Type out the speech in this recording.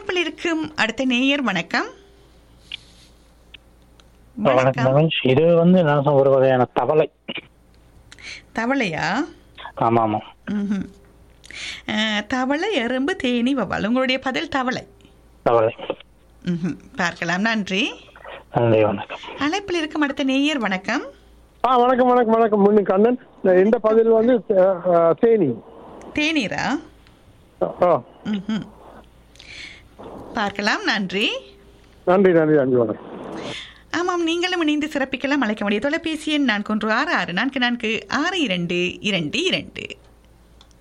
அழைப்பில் இருக்கும் அடுத்த நேயர் வணக்கம் வணக்கம் ரமேஷ். இது வந்து நான் சொ- ஒரு வகையான தவளை தவளையா ஆமா ஆமா ம்ஹும். அஹ், தவளை எறும்பு தேனி வவ்வால் உங்களுடைய பதில் தவளை தவளை ம்ஹும். பார்க்கலாம் நன்றி நன்றி வணக்கம் அழைப்பில் இருக்கும் அடுத்த நேயர் வணக்கம் ஆ வணக்கம் வணக்கம் வணக்கம் முன்னு கண்ணன் நான் இந்த பதில் வந்து அஹ், அஹ், தேனி தேநீரா ஆ ம்ஹும். பார்க்கலாம் நன்றி நன்றி நன்றி நன்றி வணக்கம் ஆமாம் நீங்களும் இணைந்து சிறப்பிக்கலாம் அழைக்க வேண்டிய தொலைபேசி எண் நான்கு ஒன்று ஆறு ஆறு நான்கு நான்கு ஆறு இரண்டு இரண்டு இரண்டு